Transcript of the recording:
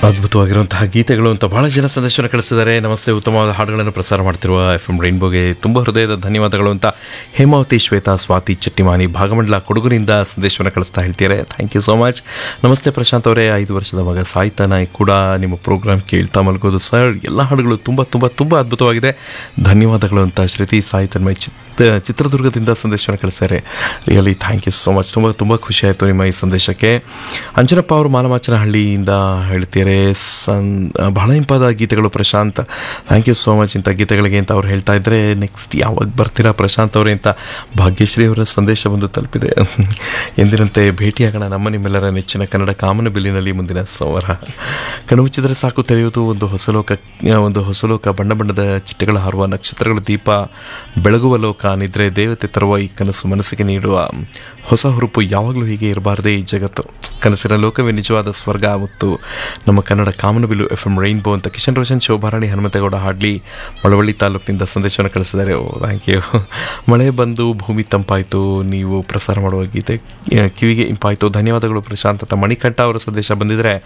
ಅದ್ಭುತವಾಗಿರುವಂತಹ ಗೀತೆಗಳು ಅಂತ ಬಹಳ ಜನ ಸಂದೇಶವನ್ನು ಕಳಿಸಿದ್ದಾರೆ ನಮಸ್ತೆ ಉತ್ತಮವಾದ ಹಾಡುಗಳನ್ನು ಪ್ರಸಾರ ಮಾಡ್ತಿರುವ ಎಫ್ ಎಂ ರೈನ್ಬೋಗೆ ತುಂಬ ಹೃದಯದ ಧನ್ಯವಾದಗಳು ಅಂತ ಹೇಮಾವತಿ ಶ್ವೇತಾ ಸ್ವಾತಿ ಚಟ್ಟಿಮಾನಿ ಭಾಗಮಂಡಲ ಕೊಡಗುನಿಂದ ಸಂದೇಶವನ್ನು ಕಳಿಸ್ತಾ ಹೇಳ್ತಾರೆ ಥ್ಯಾಂಕ್ ಯು ಸೋ ಮಚ್ ನಮಸ್ತೆ ಪ್ರಶಾಂತ್ ಅವರೇ ಐದು ವರ್ಷದ ಮಗ ಸಾಯ್ತಾನ ಕೂಡ ನಿಮ್ಮ ಪ್ರೋಗ್ರಾಮ್ ಕೇಳ್ತಾ ಮಲಗೋದು ಸರ್ ಎಲ್ಲ ಹಾಡುಗಳು ತುಂಬ ತುಂಬ ತುಂಬ ಅದ್ಭುತವಾಗಿದೆ ಧನ್ಯವಾದಗಳು ಅಂತ ಶ್ರುತಿ ಸಾಯಿ ತನ್ಮಯ್ ಚಿತ್ ಚಿತ್ರದುರ್ಗದಿಂದ ಸಂದೇಶವನ್ನು ಕಳಿಸ್ತಾರೆ really thank you so much ತುಂಬ ತುಂಬ ಖುಷಿ ಆಯಿತು ನಿಮ್ಮ ಈ ಸಂದೇಶಕ್ಕೆ ಅಂಜನಪ್ಪ ಅವರು ಮಾಲಮಾಚನಹಳ್ಳಿಯಿಂದ ಹೇಳ್ತಿದ್ದಾರೆ ಸನ್ ಬಹಳ ಇಂಪಾದ ಗೀತೆಗಳು Prashanth thank you so much ಇಂಥ ಗೀತೆಗಳಿಗೆ ಅಂತ ಅವ್ರು ಹೇಳ್ತಾ ಇದ್ದಾರೆ ನೆಕ್ಸ್ಟ್ ಯಾವಾಗ ಬರ್ತೀರಾ ಪ್ರಶಾಂತ್ ಅವರೇ ಅಂತ ಭಾಗ್ಯಶ್ರೀ ಅವರ ಸಂದೇಶ ಬಂದು ತಲುಪಿದೆ ಎಂದಿನಂತೆ ಭೇಟಿಯಾಗೋಣ ನಮ್ಮ ನಿಮ್ಮೆಲ್ಲರ ನೆಚ್ಚಿನ ಕನ್ನಡ ಕಾಮನ ಬಿಲ್ಲಿನಲ್ಲಿ ಮುಂದಿನ ಸೋಮವಾರ ಕಣ್ಮುಚ್ಚಿದರೆ ಸಾಕು ತೆರೆಯುವುದು ಒಂದು ಹೊಸ ಲೋಕ ಒಂದು ಹೊಸ ಲೋಕ ಬಣ್ಣ ಬಣ್ಣದ ಚಿಟ್ಟೆಗಳ ಹಾರುವ ನಕ್ಷತ್ರಗಳ ದೀಪ ಬೆಳಗುವ ಲೋಕ ನಿದ್ರೆ ದೇವತೆ ತರುವ ಈ ಕನಸು ಮನಸ್ಸಿಗೆ ನೀಡುವ ಹೊಸ ಹುರುಪು ಯಾವಾಗಲೂ ಹೀಗೆ ಇರಬಾರದೇ ಈ ಜಗತ್ತು ಕನಸಿನ ಲೋಕವೇ ನಿಜವಾದ ಸ್ವರ್ಗ ಮತ್ತು ನಮ್ಮ ಕನ್ನಡ ಕಾಮನಬಿಲ್ಲು ಎಫ್ ಎಂ ರೈನ್ಬೋ ಅಂತ ಕಿಶನ್ ರೋಷನ್ ಶೋಭಾರಾಣಿ ಹನುಮಂತೇಗೌಡ ಹಾಡ್ಲಿ ಮಳವಳ್ಳಿ ತಾಲೂಕಿನಿಂದ ಸಂದೇಶವನ್ನು ಕಳಿಸಿದ್ದಾರೆ ಓ ಥ್ಯಾಂಕ್ ಯು ಮಳೆ ಬಂದು ಭೂಮಿ ತಂಪಾಯಿತು ನೀವು ಪ್ರಸಾರ ಮಾಡುವ ಗೀತೆ ಆ, ಕಿವಿಗೆ ಇಂಪಾಯಿತು ಧನ್ಯವಾದಗಳು ಪ್ರಶಾಂತ್ ಅಂತ ಮಣಿಕಂಠ ಅವರ ಸಂದೇಶ ಬಂದಿದ್ರೆ